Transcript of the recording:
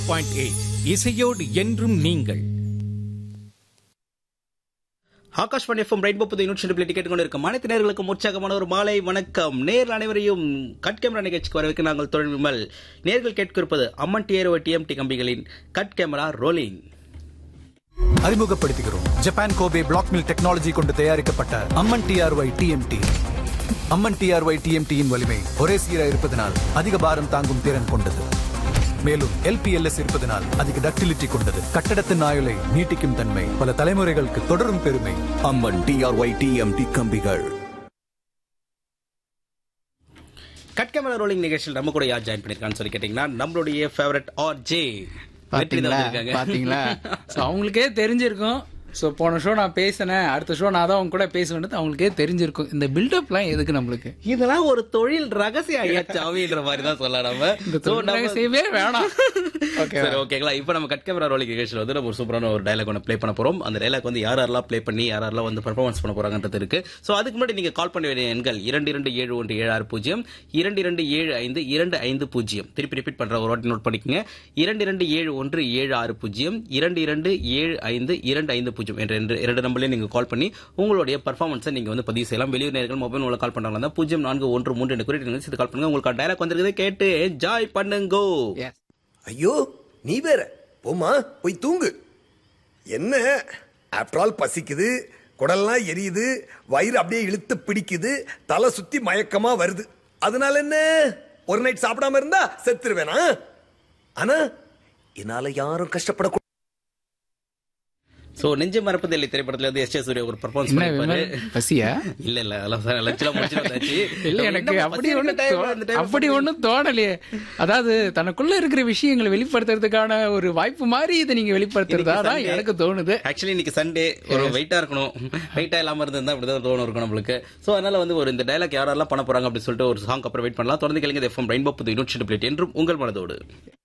point eight இசையோடு என்றும் நீங்கள் ஆகாஷ்வாணி எஃப்எம் ரெயின்போ புது யூனிட் பிள்ளை டிக்கெட் கொண்டு இருக்கும் அனைத்து நேர்களுக்கும் உற்சாகமான ஒரு மாலை வணக்கம் நேரில் அனைவரையும் கட் கேமரா நிகழ்ச்சிக்கு வரவேற்க நாங்கள் தொழில் விமல் நேர்கள் கேட்க இருப்பது அம்மன் டிஏரோ டிஎம்டி கம்பிகளின் கட் கேமரா ரோலிங் அறிமுகப்படுத்துகிறோம் Japan Kobe block mill technology கொண்டு தயாரிக்கப்பட்ட Amman TRY TMT Amman TRY டிஎம்டியின் வலிமை ஒரே சீரா இருப்பதனால் அதிக பாரம் தாங்கும் திறன் கொண்டது மேலும் எல்பிஎல்எஸ் இருப்பதனால் அதிக டக்டிலிட்டி கொண்டது கட்டடத்தின் ஆயுளை நீட்டிக்கும் தன்மை பல தலைமுறைகளுக்கு தொடரும் பெருமை அம்மன் டிஆர்ஒய் டிஎம்டி கம்பிகள் கட் கேமரா ரோலிங் நிகழ்ச்சியில் நம்ம கூட யார் ஜாயின் பண்ணிருக்கான்னு சொல்லி கேட்டீங்கன்னா நம்மளுடைய ஃபேவரட் ஆர் ஜே பாத்தீங்களா பாத்தீங்களா சோ அவங்களுக்கே தெரிஞ்சிருக்கும் சோ போன ஷோ நான் பேசினேன் அடுத்த ஷோ நான் தான் அவங்க கூட பேசுவேன் அவங்களுக்கே தெரிஞ்சிருக்கும் இந்த பில்டப்லாம் எதுக்கு நம்மளுக்கு இதெல்லாம் ஒரு தொழில் ரகசியம் ஐயாச்சு அப்படின்ற மாதிரி தான் சொல்லலாம் நம்ம இந்த So, தொழில் நம்ம- செய்யவே வேணாம் ஓகே சரி ஓகேங்களா இப்போ நம்ம கட் கேமரா ரோலிங் நிகழ்ச்சியில் வந்து நம்ம ஒரு சூப்பரான ஒரு டைலாக் ஒன்று ப்ளே பண்ண போறோம் அந்த டைலாக் வந்து யார் யாரெல்லாம் ப்ளே பண்ணி யார் யாரெல்லாம் வந்து பெர்ஃபார்மன்ஸ் பண்ண போறாங்கன்றது இருக்கு ஸோ அதுக்கு முன்னாடி நீங்க கால் பண்ண வேண்டிய எண்கள் இரண்டு இரண்டு ஏழு ஒன்று ஏழு ஆறு பூஜ்ஜியம் இரண்டு இரண்டு ஏழு ஐந்து இரண்டு ஐந்து பூஜ்ஜியம் திருப்பி ரிப்பீட் பண்ற ஒரு வாட்டி நோட் பண்ணிக்கோங்க இரண்டு இரண்டு ஏழு ஒன்று ஏழு ஆறு பூஜ்ஜியம் இரண்டு இரண்டு ஏழு ஐந்து இரண்டு ஐந்து பூஜ்ஜியம் என்ற ரெண்டு இரண்டு நம்பர்லேயே நீங்க கால் பண்ணி உங்களுடைய பர்ஃபார்மன்ஸை நீங்க வந்து பதிவு செய்யலாம் வெளியூர் நேர்கள் மொபைல் மூலம் கால் பண்றாங்க தான் பூஜ்ஜியம் நான்கு ஒன்று மூன்று என்று குறிப்பிட்டு நீங்கள் கால் பண்ணுங்க உங்களுக்கு டைலாக் வந்திருக்குது கேட்டு என்ஜாய் பண்ணுங்கோ எஸ் ஐயோ நீ வேற போமா போய் தூங்கு என்ன ஆஃப்டர் ஆல் பசிக்குது குடல்லாம் எரியுது வயிறு அப்படியே இழுத்து பிடிக்குது தலை சுத்தி மயக்கமா வருது அதனால என்ன ஒரு நைட் சாப்பிடாம இருந்தா செத்துருவேனா ஆனா என்னால யாரும் கஷ்டப்படக்கூடாது சோ நெஞ்சு மறப்பதில்லை திரைப்படத்துல வந்து எஸ் சூர்யா ஒரு பர்ஃபார்மன்ஸ் என்ன பண்ணிருப்பாரு விமல் பசியா இல்ல இல்ல அதெல்லாம் சார் லட்சம் முடிச்சுட்டு வந்தாச்சு இல்ல எனக்கு அப்படி ஒண்ணு அப்படி ஒண்ணும் தோணலையே அதாவது தனக்குள்ள இருக்கிற விஷயங்களை வெளிப்படுத்துறதுக்கான ஒரு வாய்ப்பு மாதிரி இதை நீங்க வெளிப்படுத்துறதா தான் எனக்கு தோணுது ஆக்சுவலி இன்னைக்கு சண்டே ஒரு வெயிட்டா இருக்கணும் வெயிட்டா இல்லாம இருந்தா அப்படிதான் தோணும் இருக்கும் நம்மளுக்கு சோ அதனால வந்து ஒரு இந்த டைலாக் யாரெல்லாம் பண்ண போறாங்க அப்படின்னு சொல்லிட்டு ஒரு சாங் அப்புறம் வெயிட் பண்ணலாம் தொடர்ந்து கேளுங்க எஃப்எம் ரெயின்போ புது யூனிட் என்றும் உங்கள் மனதோடு